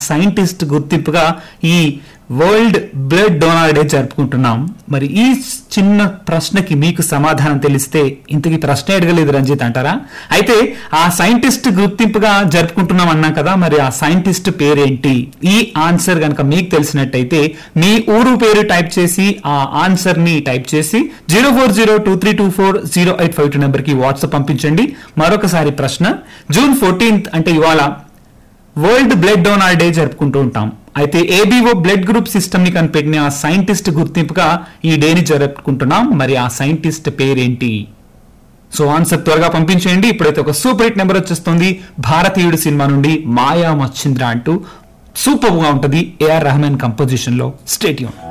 scientist గుర్తింపుగా ఈ world blood donor day జరుపుకుంటున్నాం మరి ఈ చిన్న ప్రశ్నకి మీకు సమాధానం తెలిస్తే ఇంతకీ ప్రశ్న అడగలేదు రంజిత్ అంటారా అయితే ఆ సైంటిస్ట్ గుర్తింపుగా జరుపుకుంటున్నాం అన్నాం కదా మరి ఆ సైంటిస్ట్ పేరేంటి ఈ ఆన్సర్ కనుక మీకు తెలిసినట్టయితే మీ ఊరు పేరు టైప్ చేసి ఆ ఆన్సర్ ని టైప్ చేసి zero four zero two three two four zero eight five two number కి వాట్సాప్ పంపించండి మరొకసారి ప్రశ్న జూన్ ఫోర్టీన్త్ అంటే ఇవాళ వరల్డ్ బ్లడ్ డోనార్ డే జరుపుకుంటూ ఉంటాం అయితే ఏబీఓ బ్లడ్ గ్రూప్ సిస్టమ్ ని కనిపెట్టిన ఆ సైంటిస్ట్ గుర్తింపుగా ఈ డేని జరుపుకుంటున్నాం మరి ఆ సైంటిస్ట్ పేరేంటి సో ఆన్సర్ త్వరగా పంపించేయండి ఇప్పుడైతే ఒక సూపర్ హిట్ నెంబర్ వచ్చేస్తుంది భారతీయుడు సినిమా నుండి మాయా మచ్చింద్ర అంటూ సూపర్ గా ఉంటది ఏఆర్ రెహమాన్ కంపోజిషన్ లో స్టేట్యూన్